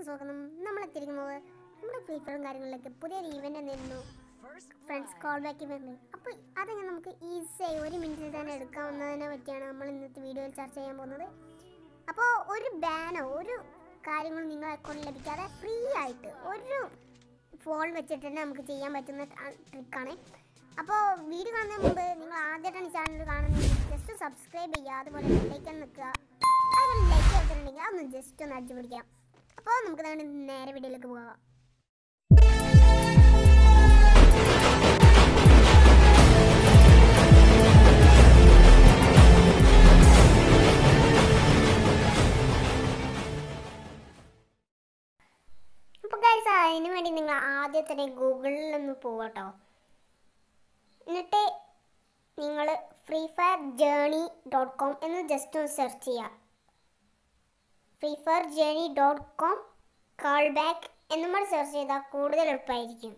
സ്വാഗതം നമ്മൾ എത്തിയിരിക്കുന്നത് നമ്മുടെ ഫ്രീ ഫയറും കാര്യങ്ങളിലേക്ക് പുതിയൊരു ഈവൻ്റ് എന്നിരുന്നു ഫ്രണ്ട്സ് കോൾ ബാക്ക് ഇവൻ്റ് അപ്പോൾ അതെങ്ങനെ നമുക്ക് ഈസിയായി ഒരു മിനിറ്റിൽ തന്നെ എടുക്കാവുന്നതിനെ പറ്റിയാണ് നമ്മൾ ഇന്നത്തെ വീഡിയോയിൽ ചർച്ച ചെയ്യാൻ പോകുന്നത് അപ്പോൾ ഒരു ബാനോ ഒരു കാര്യങ്ങളും നിങ്ങളുടെ അക്കൗണ്ടിൽ ലഭിക്കാതെ ഫ്രീ ആയിട്ട് ഒരു ഫോൺ വെച്ചിട്ട് തന്നെ നമുക്ക് ചെയ്യാൻ പറ്റുന്ന ട്രിക്കാണ് അപ്പോൾ വീഡിയോ കാണുന്നതിന് മുമ്പ് നിങ്ങൾ ആദ്യമായിട്ടാണ് ഈ ചാനൽ കാണുന്നത് ജസ്റ്റ് സബ്സ്ക്രൈബ് ചെയ്യുക അതുപോലെ ലൈക്കൻ നിൽക്കുക അതുപോലെ ലൈക്ക് ചെയ്തിട്ടുണ്ടെങ്കിൽ അതൊന്ന് ജസ്റ്റ് ഒന്ന് അടിച്ചു പിടിക്കാം അപ്പോൾ നമുക്ക് തന്നെ നേരെ വീഡിയോയിലേക്ക് പോകാം അപ്പോൾ ഗൈസ് അതിന് വേണ്ടി നിങ്ങൾ ആദ്യം തന്നെ ഗൂഗിളിൽ ഒന്ന് പോകട്ടോ എന്നിട്ട് നിങ്ങൾ Free Fire journey dot com എന്ന് ജസ്റ്റ് ഒന്ന് സെർച്ച് ചെയ്യുക Free Fire journey dot com call back എന്നും കൂടെ സെർച്ച് ചെയ്താൽ കൂടുതൽ എളുപ്പമായിരിക്കും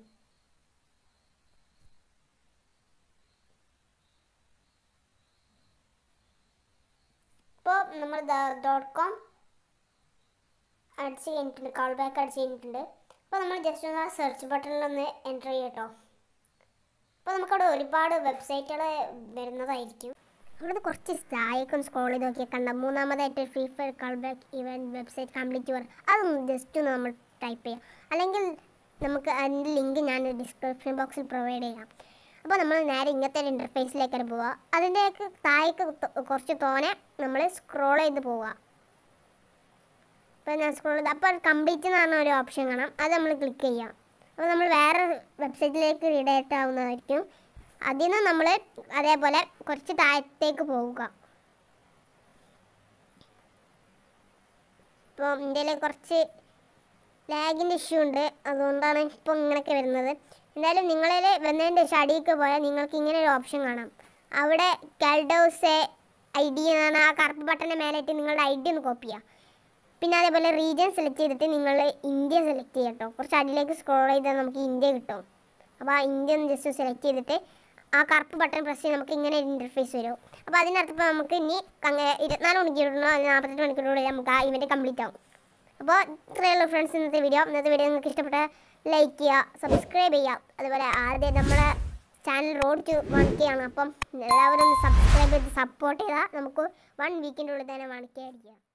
ഇപ്പോൾ നമ്മൾ ഡോട്ട് കോം അടിച്ച് കഴിഞ്ഞിട്ടുണ്ട് കാൾ ബാക്ക് അടിച്ച് കഴിഞ്ഞിട്ടുണ്ട് അപ്പോൾ നമ്മൾ ജസ്റ്റ് ഒന്ന് ആ സെർച്ച് ബട്ടണിലൊന്ന് എൻ്റർ ചെയ്യട്ടോ അപ്പോൾ നമുക്കവിടെ ഒരുപാട് വെബ്സൈറ്റുകൾ വരുന്നതായിരിക്കും അവിടെ കുറച്ച് താഴേക്ക് ഒന്ന് സ്ക്രോൾ ചെയ്ത് നോക്കിയാൽ കണ്ട മൂന്നാമതായിട്ട് Free Fire call back event website complete വർ അതൊന്ന് ജസ്റ്റ് ഒന്ന് നമ്മൾ ടൈപ്പ് ചെയ്യാം അല്ലെങ്കിൽ നമുക്ക് അതിൻ്റെ ലിങ്ക് ഞാൻ ഡിസ്ക്രിപ്ഷൻ ബോക്സിൽ പ്രൊവൈഡ് ചെയ്യാം അപ്പോൾ നമ്മൾ നേരെ ഇങ്ങനത്തെ ഒരു ഇൻ്റർഫേസിലേക്കാണ് പോവുക അതിൻ്റെയൊക്കെ താഴേക്ക് ത- കുറച്ച് തോനെ നമ്മൾ സ്ക്രോൾ ചെയ്ത് പോവുക ഇപ്പോൾ ഞാൻ സ്ക്രോൾ ചെയ്ത് അപ്പോൾ കംപ്ലീറ്റ് എന്ന് പറഞ്ഞ ഒരു ഓപ്ഷൻ കാണാം അത് നമ്മൾ ക്ലിക്ക് ചെയ്യാം അപ്പോൾ നമ്മൾ വേറെ വെബ്സൈറ്റിലേക്ക് റീഡയറക്റ്റ് ആവുന്നതായിരിക്കും അതിൽ നിന്ന് നമ്മൾ അതേപോലെ കുറച്ച് താഴത്തേക്ക് പോവുക ഇപ്പോൾ ഇന്ത്യയിൽ കുറച്ച് ലാഗിൻ്റെ ഇഷ്യൂ ഉണ്ട് അതുകൊണ്ടാണ് ഇപ്പോൾ ഇങ്ങനെയൊക്കെ വരുന്നത് എന്തായാലും നിങ്ങളിൽ വന്നതിൻ്റെ ശേഷം അടിയൊക്കെ പോയാൽ നിങ്ങൾക്ക് ഇങ്ങനെ ഒരു ഓപ്ഷൻ കാണാം അവിടെ കാൽഡോസ് ഐ ഡി എന്നാണ് ആ കറുപ്പ് ബട്ടൻ്റെ മേലായിട്ട് നിങ്ങളുടെ ഐ ഡി ഒന്ന് കോപ്പി ചെയ്യുക പിന്നെ അതേപോലെ റീജിയൻ സെലക്ട് ചെയ്തിട്ട് നിങ്ങൾ ഇന്ത്യ സെലക്ട് ചെയ്യുക കേട്ടോ കുറച്ച് അടിയിലേക്ക് സ്ക്രോൾ ചെയ്താൽ നമുക്ക് ഇന്ത്യ കിട്ടും അപ്പോൾ ആ ഇന്ത്യ ഒന്ന് ജസ്റ്റ് സെലക്ട് ചെയ്തിട്ട് ആ കറുപ്പ് ബട്ടൺ പ്രസ് ചെയ്ത് നമുക്ക് ഇങ്ങനെ ഒരു ഇൻ്റർഫേസ് വരും അപ്പോൾ അതിനകത്ത് ഇപ്പോൾ നമുക്ക് ഇനി അങ്ങനെ ഇരുപത്തിനാല് മണിക്കൂറിനോ അല്ലെങ്കിൽ നാൽപ്പത്തെട്ട് മണിക്കൂറിനുള്ളിൽ നമുക്ക് ആ ഇവൻറ്റ് കംപ്ലീറ്റ് ആവും അപ്പോൾ ഇത്രയേ ഉള്ളൂ ഫ്രണ്ട്സ് ഇന്നത്തെ വീഡിയോ ഇന്നത്തെ വീഡിയോ നിങ്ങൾക്ക് ഇഷ്ടപ്പെട്ട ലൈക്ക് ചെയ്യുക സബ്സ്ക്രൈബ് ചെയ്യുക അതുപോലെ ആദ്യം നമ്മുടെ channel road to one K ആണ് അപ്പം എല്ലാവരും ഒന്ന് സബ്സ്ക്രൈബ് ചെയ്ത് സപ്പോർട്ട് ചെയ്താൽ നമുക്ക് വൺ വീക്കിൻ്റെ ഉള്ളിൽ തന്നെ വൺ കെ അടിക്കുക